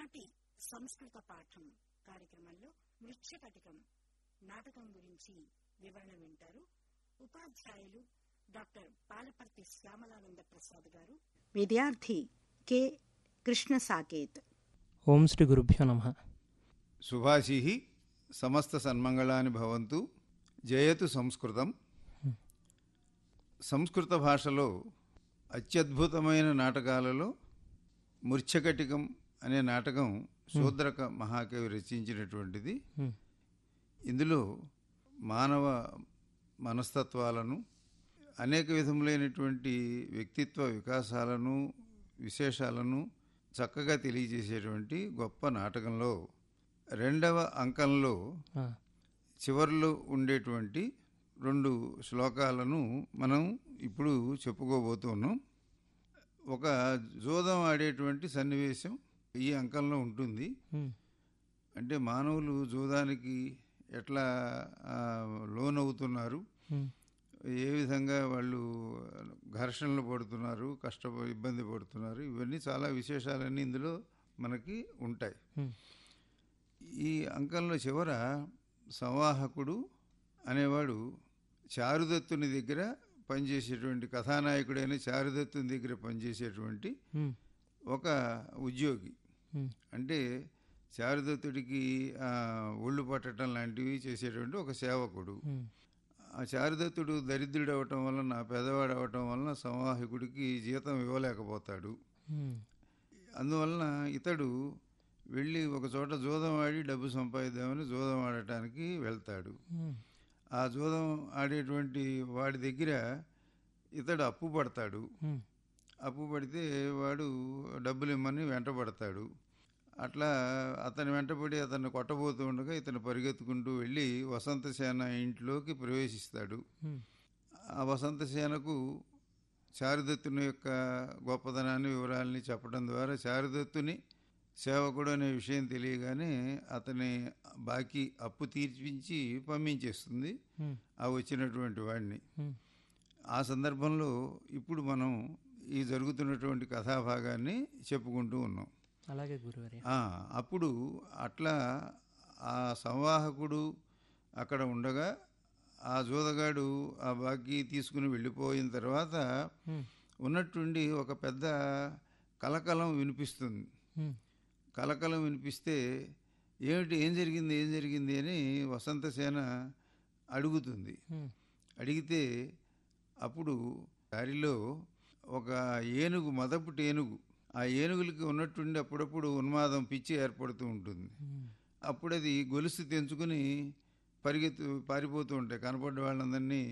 ఈనాటి సంస్కృత పాఠం కార్యక్రమంలో మృచ్ఛకటికం నాటకం గురించి వివరణ వింటారు ఉపాధ్యాయులు డాక్టర్ పాలపర్తి శ్యామలానంద ప్రసాద్ గారు విద్యార్థి కె కృష్ణ సాకేత్ ఓం శ్రీ గురుభ్యో నమ శుభాశీ సమస్త సన్మంగళాని భవంతు జయతు సంస్కృతం సంస్కృత భాషలో అత్యద్భుతమైన నాటకాలలో మూర్ఛకటికం అనే నాటకం శూద్రక మహాకవి రచించినటువంటిది Hmm. ఇందులో మానవ మనస్తత్వాలను అనేక విధములైనటువంటి వ్యక్తిత్వ వికాసాలను విశేషాలను చక్కగా తెలియజేసేటువంటి గొప్ప నాటకంలో రెండవ అంకంలో ఆ, చివర్లో ఉండేటువంటి రెండు శ్లోకాలను మనం ఇప్పుడు చెప్పుకోబోతున్నాం ఒక జోదం ఆడేటువంటి సన్నివేశం ఈ అంకంలో ఉంటుంది ఉమ్, అంటే మానవులు జోదానికి ఎట్లా ఆ, లోనవుతున్నారు ఉమ్, ఏ విధంగా వాళ్ళు ఘర్షణలు పడుతున్నారు కష్ట ఇబ్బంది పడుతున్నారు ఇవన్నీ చాలా విశేషాలన్నీ ఇందులో మనకి ఉంటాయి ఉమ్, ఈ అంకంలో చివర సంవాహకుడు అనేవాడు చారుదత్తుని దగ్గర పనిచేసేటువంటి కథానాయకుడైన చారుదత్తుని దగ్గర పనిచేసేటువంటి ఉమ్, ఒక ఉద్యోగి ఉమ్, అంటే చారుదత్తుడికి ఆ, ఒళ్ళు పట్టడం లాంటివి చేసేటువంటి ఒక సేవకుడు ఉమ్, ఆ చారుదత్తుడు దరిద్రుడు అవటం వలన పేదవాడు అవటం వలన సంవాహకుడికి జీతం ఇవ్వలేకపోతాడు ఉమ్, అందువలన ఇతడు వెళ్ళి ఒక చోట జూదం ఆడి డబ్బు సంపాదిద్దామని జూదం ఆడటానికి వెళ్తాడు ఉమ్, ఆ జూదం ఆడేటువంటి వాడి దగ్గర ఇతడు అప్పు పడతాడు ఉమ్, అప్పు పడితే వాడు డబ్బులు ఇమ్మని వెంటబడతాడు అట్లా అతని వెంటబడి అతన్ని కొట్టబోతూ ఉండగా ఇతను పరిగెత్తుకుంటూ వెళ్ళి వసంతసేన ఇంట్లోకి ప్రవేశిస్తాడు ఉమ్, ఆ వసంతసేనకు చారుదత్తుని యొక్క గొప్పదనాన్ని వివరాలని చెప్పడం ద్వారా చారుదత్తుని సేవకుడు అనే విషయం తెలియగానే అతని బాకీ అప్పు తీర్పించి పంపించేస్తుంది ఉమ్, ఆ వచ్చినటువంటి వాడిని ఉమ్, ఆ సందర్భంలో ఇప్పుడు మనం ఈ జరుగుతున్నటువంటి కథాభాగాన్ని చెప్పుకుంటూ ఉన్నాం అలాగే గురువర్య ఆ, అప్పుడు అట్లా ఆ సంవాహకుడు అక్కడ ఉండగా ఆ జోదగాడు ఆ బాకీ తీసుకుని వెళ్ళిపోయిన తర్వాత ఉమ్, ఉన్నట్టుండి ఒక పెద్ద కలకలం వినిపిస్తుంది ఉమ్, కలకలం వినిపిస్తే ఏమిటి ఏం జరిగింది ఏం జరిగింది అని వసంతసేన అడుగుతుంది ఉమ్, అడిగితే అప్పుడు దారిలో ఒక ఏనుగు మదపుటి ఏనుగు ఆ ఏనుగులకి ఉన్నట్టుండి అప్పుడప్పుడు ఉన్మాదం పిచ్చి ఏర్పడుతూ ఉంటుంది ఉమ్, అప్పుడు అది గొలుసు తెంచుకుని పరిగెత్తు పారిపోతూ ఉంటాయి కనపడ్డ వాళ్ళందరినీ